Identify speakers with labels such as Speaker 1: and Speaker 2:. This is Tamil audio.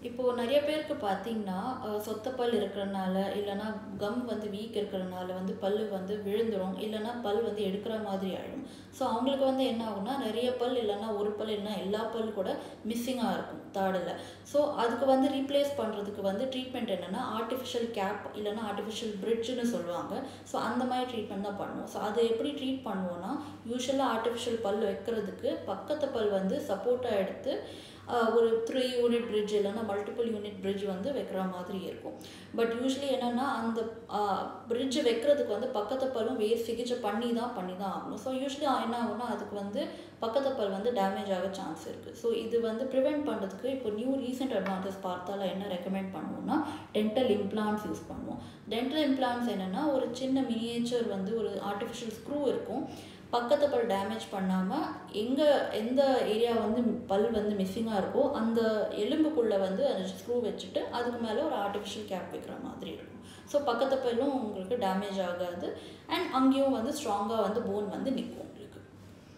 Speaker 1: இப்போது நிறைய பேருக்கு பார்த்தீங்கன்னா அஹ், சொத்த பல் இருக்கிறனால இல்லைன்னா கம் வந்து வீக் இருக்கிறனால வந்து பல் வந்து விழுந்துடும் இல்லைன்னா பல் வந்து எடுக்கிற மாதிரி ஆகிடும் ஸோ அவங்களுக்கு வந்து என்ன ஆகும்னா நிறைய பல் இல்லைன்னா ஒரு பல் இல்லைன்னா எல்லா பல் கூட மிஸ்ஸிங்காக இருக்கும் தாடில் ஸோ அதுக்கு வந்து ரீப்ளேஸ் பண்ணுறதுக்கு வந்து ட்ரீட்மெண்ட் என்னென்னா ஆர்டிஃபிஷியல் கேப் இல்லைன்னா ஆர்டிஃபிஷியல் பிரிட்ஜுன்னு சொல்லுவாங்க ஸோ அந்த மாதிரி ட்ரீட்மெண்ட் தான் பண்ணுவோம் ஸோ அதை எப்படி ட்ரீட் பண்ணுவோம்னா யூஸ்வலாக ஆர்டிஃபிஷியல் பல் வைக்கிறதுக்கு பக்கத்து பல் வந்து சப்போர்ட்டாக எடுத்து ஆஹ், ஒரு த்ரீ யூனிட் பிரிட்ஜ் இல்லைன்னா மல்டிபிள் யூனிட் பிரிட்ஜ் வந்து வைக்கிற மாதிரி இருக்கும் பட் யூஸ்வலி என்னென்னா அந்த பிரிட்ஜ் வைக்கிறதுக்கு வந்து பக்கத்து பல்லும் வேறு சிகிச்சை பண்ணி தான் பண்ணி தான் ஆகணும் ஸோ யூஸ்வலி என்ன ஆகும்னா அதுக்கு வந்து பக்கத்து பல் வந்து டேமேஜ் ஆக சான்ஸ் இருக்குது ஸோ இது வந்து ப்ரிவெண்ட் பண்ணுறதுக்கு இப்போ நியூ ரீசெண்ட் அட்வான்டேஜ் பார்த்தால என்ன ரெக்கமெண்ட் பண்ணுவோம்னா டென்டல் இம்ப்ளான்ஸ் யூஸ் பண்ணுவோம் டென்டல் இம்ப்ளான்ஸ் என்னென்னா ஒரு சின்ன மினியேச்சர் வந்து ஒரு ஆர்டிஃபிஷியல் ஸ்க்ரூ இருக்கும் பக்கத்து பல் டேமேஜ் பண்ணாமல் எங்கே எந்த ஏரியா வந்து பல் வந்து மிஸ்ஸிங்காக இருக்கோ அந்த எலும்புக்குள்ளே வந்து அந்த ஸ்க்ரூ வச்சுட்டு அதுக்கு மேலே ஒரு ஆர்டிஃபிஷியல் கேப் வைக்கிற மாதிரி இருக்கும் ஸோ பக்கத்து பல்லும் உங்களுக்கு டேமேஜ் ஆகாது அண்ட் அங்கேயும் வந்து ஸ்ட்ராங்காக வந்து போன் வந்து நிற்கும்